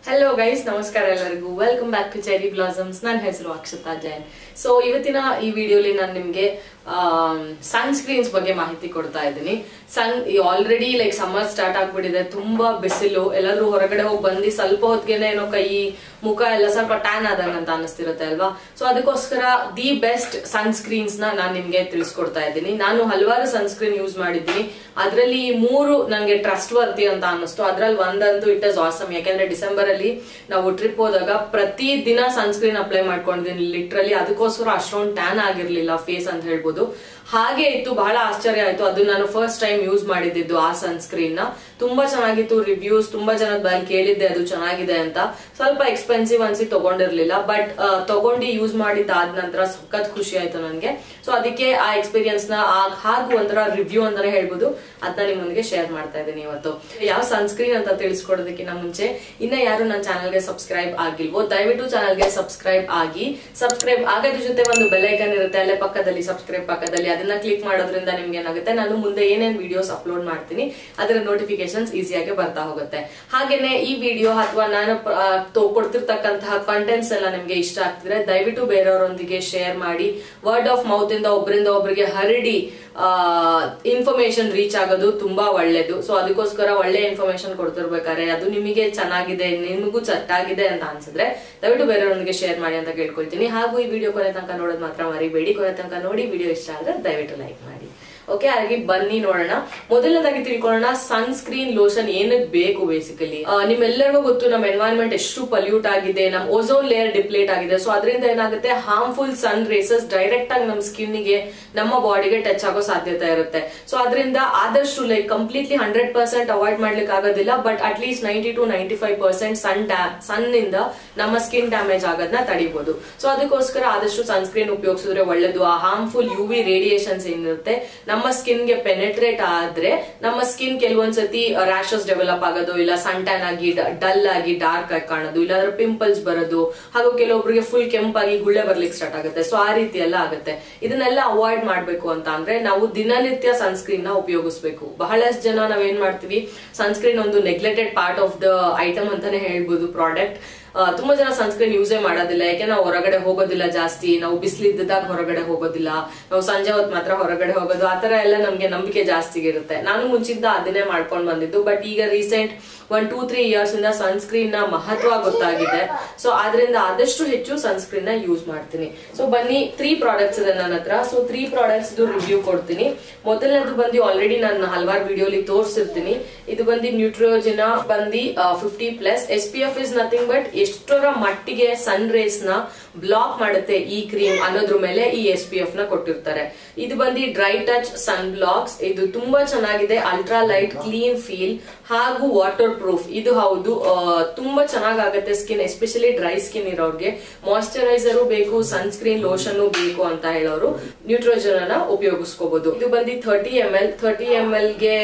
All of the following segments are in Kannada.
ಹಲೋ ಗೈಸ್ ನಮಸ್ಕಾರ ಎಲ್ಲರಿಗೂ welcome back to cherry blossoms ನನ್ನ ಹೆಸರು ಅಕ್ಷತಾ ಜೈನ್ ಸೊ ಇವತ್ತಿನ ಈ ವಿಡಿಯೋಲಿ ನಾನು ನಿಮ್ಗೆ ಸನ್ಸ್ಕ್ರೀನ್ಸ್ ಬಗ್ಗೆ ಮಾಹಿತಿ ಕೊಡ್ತಾ ಇದ್ದೀನಿ sun already like summer start ಆಗ್ಬಿಟ್ಟಿದೆ ತುಂಬಾ ಬಿಸಿಲು ಎಲ್ಲಾದ್ರೂ ಹೊರಗಡೆ ಹೋಗಿ ಬಂದು ಸ್ವಲ್ಪ ಹೊತ್ತಿಗೆನೆ ಏನೋ ಕೈ ಮುಖ ಎಲ್ಲ ಸ್ವಲ್ಪ ಟ್ಯಾನ್ ಆದಂಗ ಅಂತ ಅನಿಸ್ತಿರುತ್ತೆ ಅಲ್ವಾ ಸೊ ಅದಕ್ಕೋಸ್ಕರ ದಿ ಬೆಸ್ಟ್ ಸನ್ಸ್ಕ್ರೀನ್ಸ್ ನ ನಾನು ನಿಮ್ಗೆ ತಿಳಿಸ್ಕೊಡ್ತಾ ಇದ್ದೀನಿ ನಾನು ಹಲವಾರು ಸನ್ಸ್ಕ್ರೀನ್ ಯೂಸ್ ಮಾಡಿದ್ದೀನಿ ಅದರಲ್ಲಿ ಮೂರು ನನಗೆ ಟ್ರಸ್ಟ್ ವರ್ತಿ ಅಂತ ಅನ್ನಿಸ್ತು ಅದ್ರಲ್ಲಿ ಒಂದಂತೂ ಇಟ್ ಇಸ್ ಆಸಮ್ ಯಾಕೆಂದ್ರೆ ಡಿಸೆಂಬರ್ ಅಲ್ಲಿ ನಾವು ಟ್ರಿಪ್ ಹೋದಾಗ ಪ್ರತಿ ದಿನ ಸನ್ಸ್ಕ್ರೀನ್ ಅಪ್ಲೈ ಮಾಡ್ಕೊಂಡಿದ್ದೀನಿ ಲಿಟ್ರಲಿ ಅದಕ್ಕೋಸ್ಕರ ಅಷ್ಟೊಂದು ಟ್ಯಾನ್ ಆಗಿರ್ಲಿಲ್ಲ ಫೇಸ್ ಅಂತ ಹೇಳ್ಬೋದು ಹಾಗೆ ಇತ್ತು ಬಹಳ ಆಶ್ಚರ್ಯ ಆಯ್ತು ಅದು ನಾನು ಫಸ್ಟ್ ಟೈಮ್ ಯೂಸ್ ಮಾಡಿದ್ದು ಆ ಸನ್ಸ್ಕ್ರೀನ್ ನ ತುಂಬಾ ಚೆನ್ನಾಗಿತ್ತು ರಿವ್ಯೂಸ್ ತುಂಬಾ ಜನದ ಬಾಯಲ್ಲಿ ಕೇಳಿದ್ದೆ ಅದು ಚೆನ್ನಾಗಿದೆ ಅಂತ ಸ್ವಲ್ಪ ಎಕ್ಸ್ಪೆನ್ಸಿವ್ ಅನ್ಸಿ ತಗೊಂಡಿರ್ಲಿಲ್ಲ ಬಟ್ ತಗೊಂಡು ಯೂಸ್ ಮಾಡಿದ್ದಾದ ನಂತರ ಸಖತ್ ಖುಷಿ ಆಯ್ತು ನನಗೆ ಸೊ ಅದಕ್ಕೆ ಆ ಎಕ್ಸ್ಪೀರಿಯನ್ಸ್ ನ ಹಾಗೂ ಒಂಥರ ರಿವ್ಯೂ ಅಂತಾನೆ ಹೇಳ್ಬೋದು ಅದನ್ನ ನಿಮ್ಮೊಂದಿಗೆ ಶೇರ್ ಮಾಡ್ತಾ ಇದ್ದೀನಿ ಇವತ್ತು ಯಾವ ಸನ್ಸ್ಕ್ರೀನ್ ಅಂತ ತಿಳಿಸ್ಕೊಡೋದಕ್ಕಿಂತ ಮುಂಚೆ ಇನ್ನ ಯಾರು ನನ್ನ ಚಾನಲ್ಗೆ ಸಬ್ಸ್ಕ್ರೈಬ್ ಆಗಿಲ್ವೋ ದಯವಿಟ್ಟು ಚಾನಲ್ಗೆ ಸಬ್ಸ್ಕ್ರೈಬ್ ಆಗಿ ಸಬ್ಸ್ಕ್ರೈಬ್ ಆಗೋದ್ರ ಜೊತೆ ಒಂದು ಬೆಲೈಕನ್ ಇರುತ್ತೆ ಅಲ್ಲೇ ಪಕ್ಕದಲ್ಲಿ ಸಬ್ಸ್ಕ್ರೈಬ್ ಪಕ್ಕದಲ್ಲಿ ಅದನ್ನ ಕ್ಲಿಕ್ ಮಾಡೋದ್ರಿಂದ ನಿಮ್ಗೆ ಏನಾಗುತ್ತೆ ನಾನು ಮುಂದೆ ಏನೇನ್ ವಿಡಿಯೋಸ್ ಅಪ್ಲೋಡ್ ಮಾಡ್ತೀನಿ ಅದರ ನೋಟಿಫಿಕೇಶನ್ಸ್ ಈಸಿಯಾಗಿ ಬರ್ತಾ ಹೋಗುತ್ತೆ ಹಾಗೇನೆ ಈ ವಿಡಿಯೋ ಅಥವಾ ನಾನು ಕೊಡ್ತಿರ್ತಕ್ಕಂತಹ ಕಂಟೆಂಟ್ಸ್ ಎಲ್ಲ ನಿಮ್ಗೆ ಇಷ್ಟ ಆಗ್ತಿದ್ರೆ ದಯವಿಟ್ಟು ಬೇರೆಯವರೊಂದಿಗೆ ಶೇರ್ ಮಾಡಿ ವರ್ಡ್ ಆಫ್ ಮೌತ್ ಇಂದ ಒಬ್ಬರಿಂದ ಒಬ್ಬರಿಗೆ ಹರಡಿ ಇನ್ಫಾರ್ಮೇಶನ್ ರೀಚ್ ಆಗೋದು ತುಂಬಾ ಒಳ್ಳೇದು ಸೊ ಅದಕ್ಕೋಸ್ಕರ ಒಳ್ಳೆ ಇನ್ಫಾರ್ಮೇಶನ್ ಕೊಡ್ತಿರ್ಬೇಕಾದ್ರೆ ಅದು ನಿಮಗೆ ಚೆನ್ನಾಗಿದೆ ನಿಮಗೂ ಚಟ್ಟಾಗಿದೆ ಅಂತ ಅನ್ಸಿದ್ರೆ ದಯವಿಟ್ಟು ಬೇರೆಯವರೊಂದಿಗೆ ಶೇರ್ ಮಾಡಿ ಅಂತ ಕೇಳ್ಕೊಳ್ತೀನಿ ಹಾಗೂ ಈ ವಿಡಿಯೋ ಕೊನೆ ತನಕ ನೋಡೋದು ಮಾತ್ರ ಮರಿಬೇಡಿ ಕೊನೆ ತನಕ ನೋಡಿ ವಿಡಿಯೋ ಇಷ್ಟ ಆದ್ರೆ ದಯವಿಟ್ಟು ಲೈಕ್ ಮಾಡಿ ಓಕೆ ಹಾಗೆ ಬನ್ನಿ ನೋಡೋಣ ಮೊದಲನೇದಾಗಿ ತಿಳ್ಕೊಳ್ಳೋಣ ಸನ್ಸ್ಕ್ರೀನ್ ಲೋಷನ್ ಏನಕ್ಕೆ ಬೇಕು ಬೇಸಿಕಲಿ ನಿಮ್ಮೆಲ್ಲರಿಗೂ ಗೊತ್ತು ನಮ್ಮ ಎನ್ವೈರನ್ಮೆಂಟ್ ಎಷ್ಟು ಪಲ್ಯೂಟ್ ಆಗಿದೆ ನಮ್ಮ ಓಝೋನ್ ಲೇಯರ್ ಡಿಪ್ಲೇಟ್ ಆಗಿದೆ ಸೊ ಅದರಿಂದ ಏನಾಗುತ್ತೆ ಹಾರ್ಮ್ಫುಲ್ ಸನ್ ರೇಸಸ್ ಡೈರೆಕ್ಟ್ ಆಗಿ ನಮ್ಮ ಸ್ಕಿನ್ ಗೆ ನಮ್ಮ ಬಾಡಿಗೆ ಟಚ್ ಆಗೋ ಸಾಧ್ಯತೆ ಇರುತ್ತೆ ಸೊ ಅದರಿಂದ ಆದಷ್ಟು like completely hundred percent avoid ಮಾಡ್ಲಿಕ್ಕೆ ಆಗೋದಿಲ್ಲ but at least ninety to ninety five percent sun sun ಇಂದ ನಮ್ಮ ಸ್ಕಿನ್ ಡ್ಯಾಮೇಜ್ ಆಗೋದನ್ನ ತಡಿಬಹುದು ಸೊ ಅದಕ್ಕೋಸ್ಕರ ಆದಷ್ಟು ಸನ್ಸ್ಕ್ರೀನ್ ಉಪಯೋಗಿಸಿದ್ರೆ ಒಳ್ಳೇದು ಆ ಹಾರ್ಮ್ಫುಲ್ ಯು ವಿ ರೇಡಿಯೇಷನ್ಸ್ ಏನಿರುತ್ತೆ ನಮ್ಮ ಸ್ಕಿನ್ ಗೆ ಪೆನೆಟ್ರೇಟ್ ಆದ್ರೆ ನಮ್ಮ ಸ್ಕಿನ್ ಕೆಲವೊಂದ್ಸತಿ ರ್ಯಾಶಸ್ ಡೆವಲಪ್ ಆಗೋದು ಇಲ್ಲ ಸನ್ ಟ್ಯಾನ್ ಆಗಿ ಡಲ್ ಆಗಿ ಡಾರ್ಕ್ ಆಗಿ ಕಾಣೋದು ಇಲ್ಲಾಂದ್ರೆ ಪಿಂಪಲ್ಸ್ ಬರೋದು ಹಾಗೂ ಕೆಲವೊಬ್ಬರಿಗೆ ಫುಲ್ ಕೆಂಪಾಗಿ ಗುಳ್ಳೆ ಬರ್ಲಿಕ್ಕೆ ಸ್ಟಾರ್ಟ್ ಆಗುತ್ತೆ ಸೊ ಆ ರೀತಿ ಎಲ್ಲ ಆಗುತ್ತೆ ಇದನ್ನೆಲ್ಲ ಅವಾಯ್ಡ್ ಮಾಡ್ಬೇಕು ಅಂತ ಅಂದ್ರೆ ನಾವು ದಿನನಿತ್ಯ ಸನ್ಸ್ಕ್ರೀನ್ ನ ಉಪಯೋಗಿಸ್ಬೇಕು ಬಹಳಷ್ಟು ಜನ ನಾವೇನ್ ಮಾಡ್ತೀವಿ ಸನ್ಸ್ಕ್ರೀನ್ ಒಂದು neglected part of the item ಅಂತಾನೆ ಹೇಳ್ಬೋದು ಪ್ರಾಡಕ್ಟ್ ತುಂಬಾ ಜನ ಸನ್ಸ್ಕ್ರೀನ್ ಯೂಸೇ ಮಾಡೋದಿಲ್ಲ ಯಾಕೆ ನಾವು ಹೊರಗಡೆ ಹೋಗೋದಿಲ್ಲ ಜಾಸ್ತಿ ನಾವು ಬಿಸಿಲಿದ್ದಾಗ ಹೊರಗಡೆ ಹೋಗೋದಿಲ್ಲ ನಾವು ಸಂಜೆ ಹೊತ್ತು ಮಾತ್ರ ಹೊರಗಡೆ ಹೋಗೋದು ಆತರ ಎಲ್ಲ ನಮ್ಗೆ ನಂಬಿಕೆ ಜಾಸ್ತಿ ಇರುತ್ತೆ ನಾನು ಮುಂಚಿಂದ ಅದನ್ನೇ ಮಾಡ್ಕೊಂಡ್ ಬಂದಿದ್ದು ಬಟ್ ಈಗ recent one two three years ಇಂದ ಸನ್ಸ್ಕ್ರೀನ್ ನ ಮಹತ್ವ ಗೊತ್ತಾಗಿದೆ ಸೊ ಆದ್ರಿಂದ ಆದಷ್ಟು ಹೆಚ್ಚು ಸನ್ಸ್ಕ್ರೀನ್ ನ ಯೂಸ್ ಮಾಡ್ತೀನಿ ಸೊ ಬನ್ನಿ ತ್ರೀ ಪ್ರಾಡಕ್ಟ್ಸ್ ಇದೆ ನನ್ನ ಹತ್ರ ಸೊ ತ್ರೀ ಪ್ರಾಡಕ್ಟ್ಸ್ ರಿವ್ಯೂ ಕೊಡ್ತೀನಿ ಮೊದಲನೇದು ಬಂದು ಆಲ್ರೆಡಿ ನಾನು ಹಲವಾರು ವಿಡಿಯೋಲಿ ತೋರಿಸಿರ್ತೀನಿ ಇದು ಬಂದು ನ್ಯೂಟ್ರಿಯೋಜಿನ ಬಂದು fifty plus S P F is nothing but ಎಷ್ಟರ ಮಟ್ಟಿಗೆ ಸನ್ ರೇಸ್ ನ ಬ್ಲಾಕ್ ಮಾಡುತ್ತೆ ಈ ಕ್ರೀಮ್ ಅನ್ನೋದ್ರ ಮೇಲೆ ಈ ಎಸ್ ಪಿ ಎಫ್ ನ ಕೊಟ್ಟಿರ್ತಾರೆ ಇದು ಬಂದು ಡ್ರೈ ಟಚ್ ಸನ್ ಬ್ಲಾಕ್ಸ್ ಇದು ತುಂಬಾ ಚೆನ್ನಾಗಿದೆ ಅಲ್ಟ್ರಾ ಲೈಟ್ ಕ್ಲೀನ್ ಫೀಲ್ ಹಾಗೂ ವಾಟರ್ ಪ್ರೂಫ್ ಇದು ಹೌದು ತುಂಬಾ ಚೆನ್ನಾಗಾಗತ್ತೆ ಸ್ಕಿನ್ ಎಸ್ಪೆಷಲಿ ಡ್ರೈ ಸ್ಕಿನ್ ಇರೋರ್ಗೆ ಮಾಯಿಶ್ಚರೈಸರು ಬೇಕು ಸನ್ಸ್ಕ್ರೀನ್ ಲೋಷನ್ ಬೇಕು ಅಂತ ಹೇಳೋರು ನ್ಯೂಟ್ರೋಜನ್ ಅನ್ನ ಉಪಯೋಗಿಸ್ಕೋಬಹುದು ಇದು ಬಂದು thirty M L thirty M L ಗೆ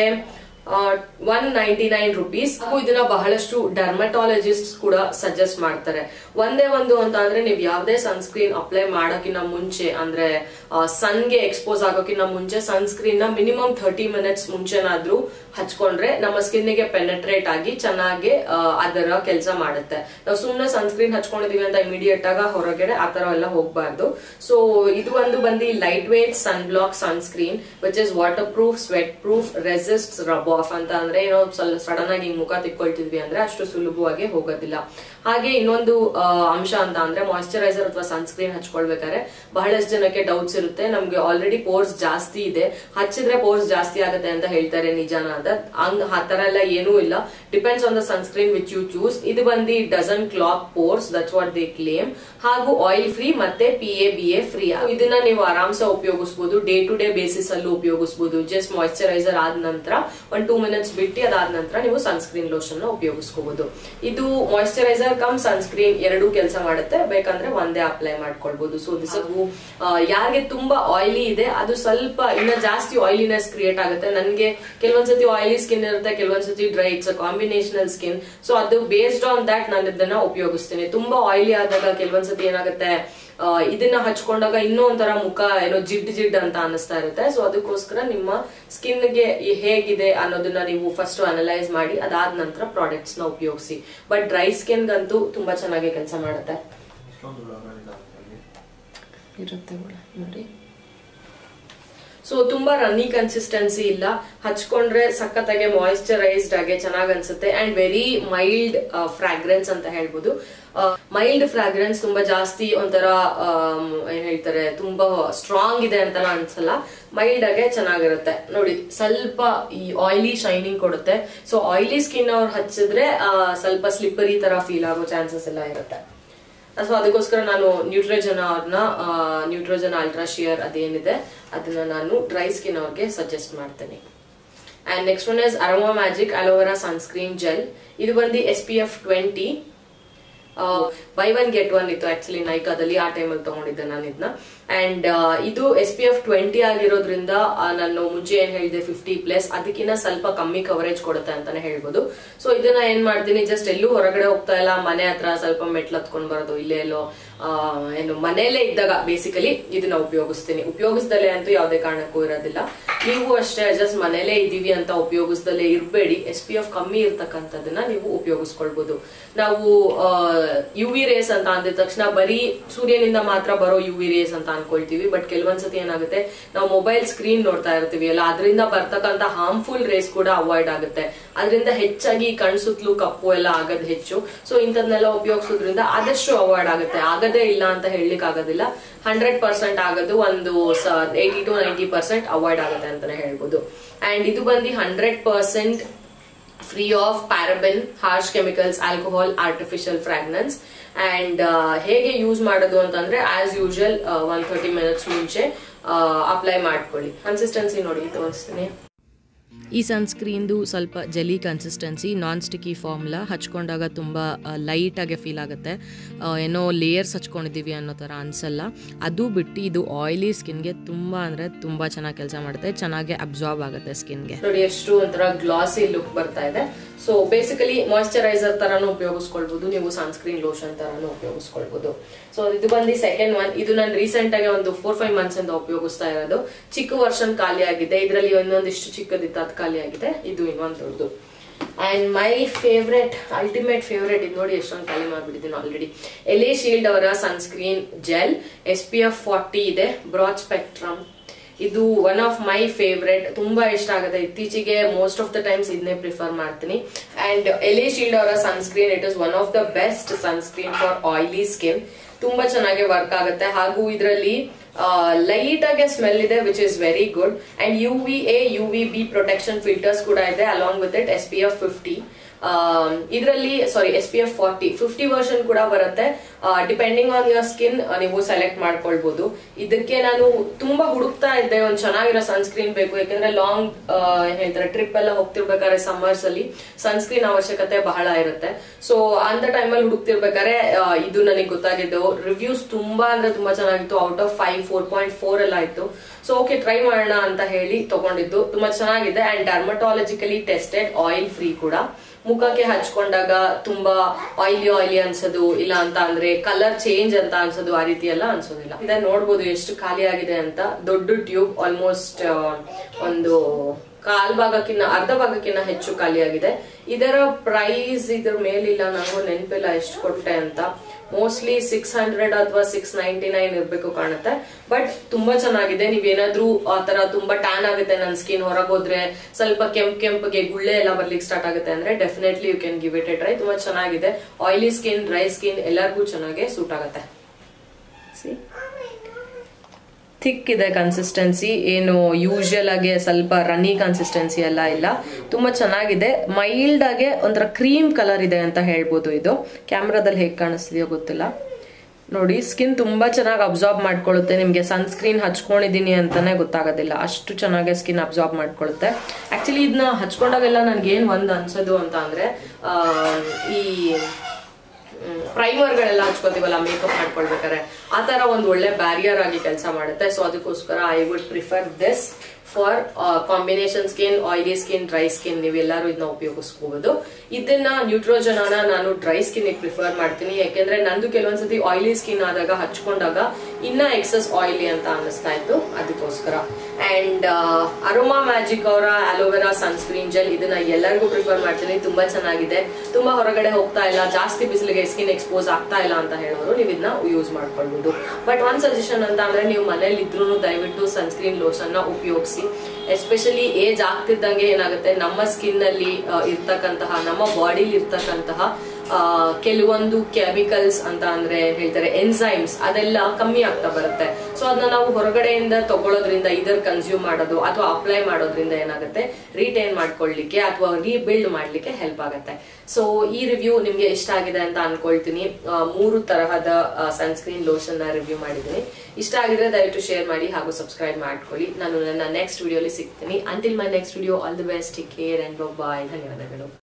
ಒನ್ ನೈಂಟಿ ನೈನ್ ರುಪೀಸ್ ಹಾಗೂ ಇದನ್ನ ಬಹಳಷ್ಟು ಡರ್ಮಟಾಲಜಿಸ್ಟ್ ಕೂಡ ಸಜೆಸ್ಟ್ ಮಾಡ್ತಾರೆ ಒಂದೇ ಒಂದು ಅಂತ ಅಂದ್ರೆ ನೀವು ಯಾವ್ದೇ ಸನ್ಸ್ಕ್ರೀನ್ ಅಪ್ಲೈ ಮಾಡೋಕಿನ್ನ ಮುಂಚೆ ಅಂದ್ರೆ ಸನ್ಗೆ ಎಕ್ಸ್ಪೋಸ್ ಆಗೋಕಿನ್ನ ಮುಂಚೆ ಸನ್ಸ್ಕ್ರೀನ್ ನ ಮಿನಿಮಮ್ ಥರ್ಟಿ ಮಿನಿಟ್ಸ್ ಮುಂಚೆನಾದ್ರೂ ಹಚ್ಕೊಂಡ್ರೆ ನಮ್ಮ ಸ್ಕಿನ್ ಗೆ ಪೆನೆಟ್ರೇಟ್ ಆಗಿ ಚೆನ್ನಾಗಿ ಅದರ ಕೆಲಸ ಮಾಡುತ್ತೆ ನಾವು ಸುಮ್ನೆ ಸನ್ಸ್ಕ್ರೀನ್ ಹಚ್ಕೊಂಡಿದೀವಿ ಅಂತ ಇಮಿಡಿಯೇಟ್ ಆಗ ಹೊರಗಡೆ ಆತರ ಎಲ್ಲ ಹೋಗ್ಬಾರ್ದು ಸೊ ಇದು ಒಂದು ಬಂದು lightweight sun block sunscreen which is waterproof sweatproof resist rub off ಅಂತ ಅಂದ್ರೆ ಏನೋ ಸ್ವಲ್ಪ ಸಡನ್ ಆಗಿ ಮುಖ ತಿಕ್ಕೊಳ್ತಿದ್ವಿ ಅಂದ್ರೆ ಅಷ್ಟು ಸುಲಭವಾಗಿ ಹೋಗೋದಿಲ್ಲ ಹಾಗೆ ಇನ್ನೊಂದು ಅಂಶ ಅಂತ ಅಂದ್ರೆ ಮಾಯಿಶ್ಚರೈಸರ್ ಅಥವಾ ಸನ್ಸ್ಕ್ರೀನ್ ಹಚ್ಕೊಳ್ಬೇಕಾದ್ರೆ ಬಹಳಷ್ಟು ಜನಕ್ಕೆ ಡೌಟ್ಸ್ ಇರುತ್ತೆ ನಮ್ಗೆ ಆಲ್ರೆಡಿ ಪೋರ್ಸ್ ಜಾಸ್ತಿ ಇದೆ ಹಚ್ಚಿದ್ರೆ ಪೋರ್ಸ್ ಜಾಸ್ತಿ ಆಗುತ್ತೆ ಅಂತ ಹೇಳ್ತಾರೆ ನಿಜಾನ ಅಂತ ಹಂಗ್ ಆ ತರ ಎಲ್ಲ ಏನೂ ಇಲ್ಲ depends on the sunscreen which you choose ಇದು ಬಂದು doesn't clog pores that's what they claim ಹಾಗೂ ಆಯಿಲ್ ಫ್ರೀ ಮತ್ತೆ P A B A free ಇದನ್ನ ನೀವು ಆರಾಮ್ಸೆ ಉಪಯೋಗಿಸಬಹುದು ಡೇ ಟು ಡೇ ಬೇಸಿಸ್ ಅಲ್ಲೂ ಉಪಯೋಗಿಸಬಹುದು ಜಸ್ಟ್ ಮಾಯಿಶ್ಚರೈಸರ್ ಆದ ನಂತರ ಒಂದ್ ಟೂ ಮಿನಿಟ್ಸ್ ಬಿಟ್ಟು ಅದಾದ ನಂತರ ನೀವು ಸನ್ಸ್ಕ್ರೀನ್ ಲೋಷನ್ ಉಪಯೋಗಿಸಬಹುದು ಇದು ಮಾಯಿಶ್ಚರೈಸರ್ ಕಮ್ ಸನ್ಸ್ಕ್ರೀನ್ ಎರಡೂ ಕೆಲಸ ಮಾಡುತ್ತೆ ಬೇಕಂದ್ರೆ ಒಂದೇ ಅಪ್ಲೈ ಮಾಡ್ಕೊಳ್ಬಹುದು ಸೊ ದಿಸ್ ಯಾರಿಗೆ ತುಂಬಾ ಆಯಿಲಿ ಇದೆ ಅದು ಸ್ವಲ್ಪ ಇನ್ನ ಜಾಸ್ತಿ ಆಯಿಲಿನೆಸ್ ಕ್ರಿಯೇಟ್ ಆಗುತ್ತೆ ನನ್ಗೆ ಕೆಲವೊಂದ್ಸತಿ ಆಯಿಲಿ ಸ್ಕಿನ್ ಇರುತ್ತೆ ಕೆಲವೊಂದ್ಸತಿ dry it's combinational skin so ಅದು ಬೇಸ್ಡ್ ಆನ್ ದಟ್ ನಾನು ಇದನ್ನ ಉಪಯೋಗಿಸ್ತೀನಿ ತುಂಬಾ ಆಯಿಲಿ ಆದಾಗ ಕೆಲವೊಂದ್ಸತಿ ಏನಾಗುತ್ತೆ ಆ, ಇದನ್ನ ಹಚ್ಕೊಂಡಾಗ ಇನ್ನೂ ಒಂಥರ ಮುಖ ಏನೋ ಜಿಡ್ ಜಿಡ್ ಅಂತ ಅನಿಸ್ತಾ ಇರುತ್ತೆ ಸೊ ಅದಕ್ಕೋಸ್ಕರ ನಿಮ್ಮ ಸ್ಕಿನ್ ಗೆ ಈ ಹೇಗಿದೆ ಅನ್ನೋದನ್ನ ನೀವು ಫಸ್ಟ್ ಅನಲೈಸ್ ಮಾಡಿ ಅದಾದ ನಂತರ ಪ್ರಾಡಕ್ಟ್ಸ್ ನ ಉಪಯೋಗಿಸಿ ಬಟ್ ಡ್ರೈ ಸ್ಕಿನ್ಗಂತೂ ತುಂಬಾ ಚೆನ್ನಾಗಿ ಕೆಲಸ ಮಾಡುತ್ತೆ ಇಷ್ಟೊಂದು ಒಳಗಡೆ ಇರುತ್ತೆ ನೋಡಿ ಸೊ ತುಂಬಾ ರನ್ನಿ ಕನ್ಸಿಸ್ಟೆನ್ಸಿ ಇಲ್ಲ ಹಚ್ಕೊಂಡ್ರೆ ಸಖತ್ತಾಗೆ ಮಾಯಿಶ್ಚರೈಸ್ಡ್ ಆಗಿ ಚೆನ್ನಾಗ್ ಅನ್ಸುತ್ತೆ ಅಂಡ್ ವೆರಿ ಮೈಲ್ಡ್ ಫ್ರಾಗ್ರೆನ್ಸ್ ಅಂತ ಹೇಳ್ಬೋದು ಮೈಲ್ಡ್ ಫ್ರಾಗ್ರೆನ್ಸ್ ತುಂಬಾ ಜಾಸ್ತಿ ಒಂಥರ ಆಮ್, ಏನ್ ಹೇಳ್ತಾರೆ ತುಂಬಾ ಸ್ಟ್ರಾಂಗ್ ಇದೆ ಅಂತೆಲ್ಲ ಅನ್ಸಲ್ಲ ಮೈಲ್ಡ್ ಆಗೆ ಚೆನ್ನಾಗಿರುತ್ತೆ ನೋಡಿ ಸ್ವಲ್ಪ ಈ ಆಯಿಲಿ ಶೈನಿಂಗ್ ಕೊಡುತ್ತೆ ಸೊ ಆಯಿಲಿ ಸ್ಕಿನ್ ಅವ್ರು ಹಚ್ಚಿದ್ರೆ ಆ, ಸ್ವಲ್ಪ ಸ್ಲಿಪ್ಪರಿ ತರ ಫೀಲ್ ಆಗೋ ಚಾನ್ಸಸ್ ಎಲ್ಲ ಇರುತ್ತೆ ಸೊ ಅದಕ್ಕೋಸ್ಕರ ನಾನು ನ್ಯೂಟ್ರೋಜನ್ ಅವ್ರನ್ನ ನ್ಯೂಟ್ರೋಜನ್ ಅಲ್ಟ್ರಾ ಶಿಯರ್ ಅದೇನಿದೆ ಅದನ್ನ ನಾನು ಡ್ರೈ ಸ್ಕಿನ್ ಅವ್ರಿಗೆ ಸಜೆಸ್ಟ್ ಮಾಡ್ತೇನೆ and next one is aroma magic aloe vera sunscreen gel ಇದು ಬಂದು S P F twenty buy one get one ಇತ್ತು ಆಕ್ಚುಲಿ ನೈಕಾದಲ್ಲಿ ಆ ಟೈಮಲ್ಲಿ ತಗೊಂಡಿದ್ದೆ ನಾನು ಇದನ್ನ ಅಂಡ್ ಇದು ಎಸ್ ಪಿ ಎಫ್ ಟ್ವೆಂಟಿ ಆಗಿರೋದ್ರಿಂದ ಆ, ನಾನು ಮುಂಚೆ ಏನ್ ಹೇಳಿದೆ ಫಿಫ್ಟಿ ಪ್ಲಸ್ ಅದಕ್ಕಿಂತ ಸ್ವಲ್ಪ ಕಮ್ಮಿ ಕವರೇಜ್ ಕೊಡುತ್ತೆ ಅಂತಾನೆ ಹೇಳ್ಬೋದು ಸೊ ಇದನ್ನ ಏನ್ ಮಾಡ್ತೀನಿ ಜಸ್ಟ್ ಎಲ್ಲೂ ಹೊರಗಡೆ ಹೋಗ್ತಾ ಇಲ್ಲ ಮನೆ ಹತ್ರ ಸ್ವಲ್ಪ ಮೆಟ್ಲು ಹತ್ಕೊಂಡ್ ಬರೋದು ಇಲ್ಲೇ ಎಲ್ಲೋ ಆ, ಏನು ಮನೆಯಲ್ಲೇ ಇದ್ದಾಗ ಬೇಸಿಕಲಿ ಇದನ್ನ ಉಪಯೋಗಿಸ್ತೀನಿ ಉಪಯೋಗಿಸ್ದಲೆ ಅಂತೂ ಯಾವುದೇ ಕಾರಣಕ್ಕೂ ಇರೋದಿಲ್ಲ ನೀವು ಅಷ್ಟೇ ಜಸ್ಟ್ ಮನೇಲೇ ಇದೀವಿ ಅಂತ ಉಪಯೋಗಿಸ್ದಲೇ ಇರಬೇಡಿ ಎಸ್ ಪಿ ಎಫ್ ಕಮ್ಮಿ ಇರ್ತಕ್ಕಂಥದನ್ನ ನೀವು ಉಪಯೋಗಿಸ್ಕೊಳ್ಬಹುದು ನಾವು ಯು ವಿ ರೇಸ್ ಅಂತ ಅಂದಿದ ತಕ್ಷಣ ಬರೀ ಸೂರ್ಯನಿಂದ ಮಾತ್ರ ಬರೋ ಯು ವಿ ರೇಸ್ ಅಂತ ಅನ್ಕೊಳ್ತೀವಿ ಬಟ್ ಕೆಲವೊಂದ್ಸತಿ ಏನಾಗುತ್ತೆ ನಾವು ಮೊಬೈಲ್ ಸ್ಕ್ರೀನ್ ನೋಡ್ತಾ ಇರ್ತೀವಿ ಅಲ್ಲ ಅದರಿಂದ ಬರ್ತಕ್ಕಂಥ ಹಾರ್ಮ್ಫುಲ್ ರೇಸ್ ಕೂಡ ಅವಾಯ್ಡ್ ಆಗುತ್ತೆ ಅದರಿಂದ ಹೆಚ್ಚಾಗಿ ಕಣ್ಸುತ್ತಲೂ ಕಪ್ಪು ಎಲ್ಲ ಆಗೋದು ಹೆಚ್ಚು ಸೊ ಇಂಥದ್ನೆಲ್ಲ ಉಪಯೋಗಿಸೋದ್ರಿಂದ ಆದಷ್ಟು ಅವಾಯ್ಡ್ ಆಗುತ್ತೆ ಆಗದೇ ಇಲ್ಲ ಅಂತ ಹೇಳಲಿಕ್ಕೆ ಆಗೋದಿಲ್ಲ ಹಂಡ್ರೆಡ್ ಪರ್ಸೆಂಟ್ ಆಗೋದು ಒಂದು eighty to ninety percent avoid ಆಗುತ್ತೆ ಅಂತಾನೆ ಹೇಳ್ಬೋದು ಅಂಡ್ ಇದು ಬಂದು hundred percent free of paraben harsh chemicals alcohol artificial fragrance and ಹೇಗೆ ಯೂಸ್ ಮಾಡೋದು ಅಂತಂದ್ರೆ as usual one thirty minutes ಮುಂಚೆ ಅಪ್ಲೈ ಮಾಡ್ಕೊಳ್ಳಿ ಕನ್ಸಿಸ್ಟೆನ್ಸಿ ನೋಡಿ ತೋರಿಸ್ತೀನಿ ಈ ಸನ್ಸ್ಕ್ರೀನ್ದು ಸ್ವಲ್ಪ jelly consistency non sticky formula ಹಚ್ಕೊಂಡಾಗ ತುಂಬ ಲೈಟಾಗೆ ಫೀಲ್ ಆಗುತ್ತೆ ಆ, ಏನೋ ಲೇಯರ್ಸ್ ಹಚ್ಕೊಂಡಿದ್ದೀವಿ ಅನ್ನೋ ಥರ ಅನಿಸಲ್ಲ ಅದು ಬಿಟ್ಟು ಇದು ಆಯಿಲಿ ಸ್ಕಿನ್ಗೆ ತುಂಬ ಅಂದರೆ ತುಂಬ ಚೆನ್ನಾಗಿ ಕೆಲಸ ಮಾಡುತ್ತೆ ಚೆನ್ನಾಗಿ ಅಬ್ಸಾರ್ಬ್ ಆಗುತ್ತೆ ಸ್ಕಿನ್ಗೆ ನೋಡಿ ಎಷ್ಟು ಒಂಥರ ಗ್ಲಾಸಿ ಲುಕ್ ಬರ್ತಾ ಇದೆ ಸೊ ಬೇಸಿಕಲಿ ಮಾಯಿಶ್ಚರೈಸರ್ ತರಾನು ಉಪಯೋಗಿಸ್ಕೊಳ್ಬಹುದು ನೀವು ಸನ್ಸ್ಕ್ರೀನ್ ಲೋಷನ್ ತರಾನು ಉಪಯೋಗಿಸ್ಕೊಳ್ಬಹುದು ಸೊ ಇದು ಬಂದು ಸೆಕೆಂಡ್ ಒನ್ ಇದು ನಾನು ರೀಸೆಂಟ್ ಆಗಿ ಒಂದು ಫೋರ್ ಫೈವ್ ಮಂತ್ಸ್ ಇಂದ ಉಪಯೋಗಿಸ್ತಾ ಇರೋದು ಚಿಕ್ಕ ವರ್ಷನ್ ಖಾಲಿ ಆಗಿದೆ ಇದರಲ್ಲಿ ಇನ್ನೊಂದಿಷ್ಟು ಚಿಕ್ಕದಿತ್ತು ಅದು ಖಾಲಿ ಆಗಿದೆ ಇದು ಇನ್ನೊಂದು ದೊಡ್ಡದು and my favourite ultimate favourite ಇದು ನೋಡಿ ಎಷ್ಟೊಂದು ಖಾಲಿ ಮಾಡ್ಬಿಟ್ಟಿದ್ದೀನಿ ಆಲ್ರೆಡಿ ಎಲೆ ಶೀಲ್ಡ್ ಅವರ sunscreen gel S P F forty ಇದೆ ಬ್ರಾಡ್ ಸ್ಪೆಕ್ಟ್ರಮ್ ಇದು ಒನ್ ಆಫ್ ಮೈ ಫೇವ್ರೆಟ್ ತುಂಬಾ ಇಷ್ಟ ಆಗುತ್ತೆ ಇತ್ತೀಚೆಗೆ ಮೋಸ್ಟ್ ಆಫ್ ದ ಟೈಮ್ಸ್ ಇದನ್ನೇ ಪ್ರಿಫರ್ ಮಾಡ್ತೀನಿ ಅಂಡ್ ಎಲೆ ಶೀಲ್ಡ್ ಅವರ sunscreen it is one of the best sunscreen for oily skin ತುಂಬಾ ಚೆನ್ನಾಗಿ ವರ್ಕ್ ಆಗುತ್ತೆ ಹಾಗೂ ಇದರಲ್ಲಿ ಲೈಟ್ ಆಗಿ ಸ್ಮೆಲ್ ಇದೆ which is very good and U V A U V B protection filters ಕೂಡ ಇದೆ along with it S P F fifty ಇದರಲ್ಲಿ sorry S P F forty fifty version ಕೂಡ ಬರುತ್ತೆ ಡಿಪೆಂಡಿಂಗ್ ಆನ್ ಯುವರ್ ಸ್ಕಿನ್ ನೀವು ಸೆಲೆಕ್ಟ್ ಮಾಡ್ಕೊಳ್ಬಹುದು ಇದಕ್ಕೆ ನಾನು ತುಂಬಾ ಹುಡುಕ್ತಾ ಇದ್ದೆ ಒಂದು ಚೆನ್ನಾಗಿರೋ ಸನ್ಸ್ಕ್ರೀನ್ ಬೇಕು ಯಾಕಂದ್ರೆ ಲಾಂಗ್ ಏನ್ ಹೇಳ್ತಾರೆ ಟ್ರಿಪ್ ಎಲ್ಲ ಹೋಗ್ತಿರ್ಬೇಕಾದ್ರೆ ಸಮ್ಮರ್ಸ್ ಅಲ್ಲಿ ಸನ್ಸ್ಕ್ರೀನ್ ಅವಶ್ಯಕತೆ ಬಹಳ ಇರುತ್ತೆ ಸೊ ಅಂತ ಟೈಮಲ್ಲಿ ಹುಡುಕ್ತಿರ್ಬೇಕಾದ್ರೆ ಆ, ಇದು ನನಗೆ ಗೊತ್ತಾಗಿದ್ದು ರಿವ್ಯೂಸ್ ತುಂಬಾ ಅಂದ್ರೆ ತುಂಬಾ ಚೆನ್ನಾಗಿತ್ತು out of five four point four ಎಲ್ಲ ಇತ್ತು ಸೊ ಓಕೆ ಟ್ರೈ ಮಾಡೋಣ ಅಂತ ಹೇಳಿ ತಗೊಂಡಿದ್ದು ತುಂಬಾ ಚೆನ್ನಾಗಿದೆ and dermatologically tested oil free ಕೂಡ ಮುಖಕ್ಕೆ ಹಚ್ಕೊಂಡಾಗ ತುಂಬಾ ಆಯಿಲಿ ಆಯಿಲಿ ಅನ್ಸೋದು ಇಲ್ಲ ಅಂತ ಅಂದ್ರೆ ಕಲರ್ ಚೇಂಜ್ ಅಂತ ಅನ್ಸೋದು ಆ ರೀತಿ ಎಲ್ಲ ಅನ್ಸೋದಿಲ್ಲ ಇದ ನೋಡ್ಬೋದು ಎಷ್ಟು ಖಾಲಿ ಆಗಿದೆ ಅಂತ ದೊಡ್ಡ ಟ್ಯೂಬ್ ಆಲ್ಮೋಸ್ಟ್ ಒಂದು ಕಾಲ್ ಭಾಗಕ್ಕಿಂತ ಅರ್ಧ ಭಾಗಕ್ಕಿಂತ ಹೆಚ್ಚು ಖಾಲಿಯಾಗಿದೆ ಇದರ ಪ್ರೈಸ್ ಇದ್ರ ಮೇಲಿಲ್ಲ ನನಗೂ ನೆನಪಿಲ್ಲ ಎಷ್ಟು ಕೊಟ್ಟೆ ಅಂತ ಮೋಸ್ಟ್ಲಿ ಸಿಕ್ಸ್ ಹಂಡ್ರೆಡ್ ಅಥವಾ ಸಿಕ್ಸ್ ನೈಂಟಿ ನೈನ್ ಇರ್ಬೇಕು ಕಾಣುತ್ತೆ ಬಟ್ ತುಂಬಾ ಚೆನ್ನಾಗಿದೆ ನೀವೇನಾದ್ರೂ ಆ ತರ ತುಂಬಾ ಟ್ಯಾನ್ ಆಗುತ್ತೆ ನನ್ನ ಸ್ಕಿನ್ ಹೊರಗೋದ್ರೆ ಸ್ವಲ್ಪ ಕೆಂಪ್ ಕೆಂಪ್ಗೆ ಗುಳ್ಳೆ ಎಲ್ಲ ಬರ್ಲಿಕ್ಕೆ ಸ್ಟಾರ್ಟ್ ಆಗುತ್ತೆ ಅಂದ್ರೆ definitely you can give it a try ತುಂಬಾ ಚೆನ್ನಾಗಿದೆ ಆಯಿಲಿ ಸ್ಕಿನ್ ಡ್ರೈ ಸ್ಕಿನ್ ಎಲ್ಲರಿಗೂ ಚೆನ್ನಾಗಿ ಸೂಟ್ ಆಗುತ್ತೆ See? ಥಿಕ್ ಇದೆ ಕನ್ಸಿಸ್ಟೆನ್ಸಿ ಏನು ಯೂಶುವಲ್ ಆಗಿ ಸ್ವಲ್ಪ ರನ್ನಿ ಕನ್ಸಿಸ್ಟೆನ್ಸಿ ಎಲ್ಲ ಇಲ್ಲ ತುಂಬಾ ಚೆನ್ನಾಗಿದೆ ಮೈಲ್ಡ್ ಆಗಿ ಒಂಥರ ಕ್ರೀಮ್ ಕಲರ್ ಇದೆ ಅಂತ ಹೇಳ್ಬೋದು ಇದು ಕ್ಯಾಮ್ರಾದಲ್ಲಿ ಹೇಗೆ ಕಾಣಿಸ್ತಿದೆಯೋ ಗೊತ್ತಿಲ್ಲ ನೋಡಿ ಸ್ಕಿನ್ ತುಂಬಾ ಚೆನ್ನಾಗಿ ಅಬ್ಸಾರ್ಬ್ ಮಾಡ್ಕೊಳ್ಳುತ್ತೆ ನಿಮಗೆ ಸನ್ಸ್ಕ್ರೀನ್ ಹಚ್ಕೊಂಡಿದ್ದೀನಿ ಅಂತಾನೆ ಗೊತ್ತಾಗೋದಿಲ್ಲ ಅಷ್ಟು ಚೆನ್ನಾಗಿ ಸ್ಕಿನ್ ಅಬ್ಸಾರ್ಬ್ ಮಾಡ್ಕೊಳ್ಳುತ್ತೆ ಆಕ್ಚುಲಿ ಇದನ್ನ ಹಚ್ಕೊಂಡಾಗೆಲ್ಲ ನನ್ಗೆ ಏನ್ ಒಂದ್ ಅನ್ಸೋದು ಅಂತ ಅಂದ್ರೆ ಆ, ಈ ಪ್ರೈಮರ್ಗಳೆಲ್ಲ ಹಚ್ಕೋತೀವಲ್ಲ ಮೇಕಪ್ ಮಾಡ್ಕೊಳ್ಬೇಕಾದ್ರೆ ಆ ತರ ಒಂದು ಒಳ್ಳೆ ಬ್ಯಾರಿಯರ್ ಆಗಿ ಕೆಲಸ ಮಾಡುತ್ತೆ ಸೊ ಅದಕ್ಕೋಸ್ಕರ I would prefer this for combination skin oily skin dry skin ನೀವೆಲ್ಲರೂ ಇದನ್ನ ಉಪಯೋಗಿಸ್ಕೋಬಹುದು ಇದನ್ನ ನ್ಯೂಟ್ರೋಜನಾನ ನಾನು ಡ್ರೈ ಸ್ಕಿನ್ ಪ್ರಿಫರ್ ಮಾಡ್ತೀನಿ ಯಾಕೆಂದ್ರೆ ನಂದು ಕೆಲವೊಂದ್ಸತಿ ಆಯಿಲಿ ಸ್ಕಿನ್ ಆದಾಗ ಹಚ್ಕೊಂಡಾಗ ಇನ್ನ ಎಕ್ಸಸ್ ಆಯಿಲಿ ಅಂತ ಅನಿಸ್ತಾ ಇತ್ತು ಅದಕ್ಕೋಸ್ಕರ ಅಂಡ್ ಅರೋಮಾ ಮ್ಯಾಜಿಕ್ ಅವರ ಅಲೋವೆರಾ ಸನ್ಸ್ಕ್ರೀನ್ ಜೆಲ್ ಇದನ್ನ ಎಲ್ಲರಿಗೂ ಪ್ರಿಫರ್ ಮಾಡ್ತೀನಿ ತುಂಬಾ ಚೆನ್ನಾಗಿದೆ ತುಂಬಾ ಹೊರಗಡೆ ಹೋಗ್ತಾ ಇಲ್ಲ ಜಾಸ್ತಿ ಬಿಸಿಲಿಗೆ ಸ್ಕಿನ್ ಎಕ್ಸ್ಪೋಸ್ ಆಗ್ತಾ ಇಲ್ಲ ಅಂತ ಹೇಳೋರು ನೀವು ಇದನ್ನ ಯೂಸ್ ಮಾಡ್ಕೊಳ್ಬಹುದು ಬಟ್ ಒಂದ್ ಸಜೆಷನ್ ಅಂತ ಅಂದ್ರೆ ನೀವು ಮನೇಲಿ ಇದ್ರೂ ದಯವಿಟ್ಟು ಸನ್ಸ್ಕ್ರೀನ್ ಲೋಷನ್ ನ ಉಪಯೋಗಿಸಿ ಎಸ್ಪೆಷಲಿ ಏಜ್ ಆಗ್ತಿದ್ದಂಗೆ ಏನಾಗುತ್ತೆ ನಮ್ಮ ಸ್ಕಿನ್ ಅಲ್ಲಿ ಆ, ಇರ್ತಕ್ಕಂತಹ ನಮ್ಮ ಬಾಡಿಲಿ ಇರ್ತಕ್ಕಂತಹ ಆ, ಕೆಲವೊಂದು ಕೆಮಿಕಲ್ಸ್ ಅಂತ ಅಂದ್ರೆ ಹೇಳ್ತಾರೆ ಎನ್ಸೈಮ್ಸ್ ಅದೆಲ್ಲ ಕಮ್ಮಿ ಆಗ್ತಾ ಬರುತ್ತೆ ಸೊ ಅದನ್ನ ನಾವು ಹೊರಗಡೆಯಿಂದ ತಗೊಳ್ಳೋದ್ರಿಂದ ಇದರ್ ಕನ್ಸ್ಯೂಮ್ ಮಾಡೋದು ಅಥವಾ ಅಪ್ಲೈ ಮಾಡೋದ್ರಿಂದ ಏನಾಗುತ್ತೆ ರಿಟೈನ್ ಮಾಡ್ಕೊಳ್ಳಿಕ್ಕೆ ಅಥವಾ ರೀಬಿಲ್ಡ್ ಮಾಡ್ಲಿಕ್ಕೆ ಹೆಲ್ಪ್ ಆಗುತ್ತೆ ಸೊ ಈ ರಿವ್ಯೂ ನಿಮ್ಗೆ ಇಷ್ಟ ಆಗಿದೆ ಅಂತ ಅನ್ಕೊಳ್ತೀನಿ ಆ, ಮೂರು ತರಹದ ಸನ್ಸ್ಕ್ರೀನ್ ಲೋಷನ್ ನ ರಿವ್ಯೂ ಮಾಡಿದ್ದೀನಿ ಇಷ್ಟ ಆಗಿದ್ರೆ ದಯವಿಟ್ಟು ಶೇರ್ ಮಾಡಿ ಹಾಗೂ ಸಬ್ಸ್ಕ್ರೈಬ್ ಮಾಡ್ಕೊಳ್ಳಿ ನಾನು ನನ್ನ ನೆಕ್ಸ್ಟ್ ವಿಡಿಯೋಲಿ ಸಿಗ್ತೀನಿ until my next video all the best care and bye ಧನ್ಯವಾದಗಳು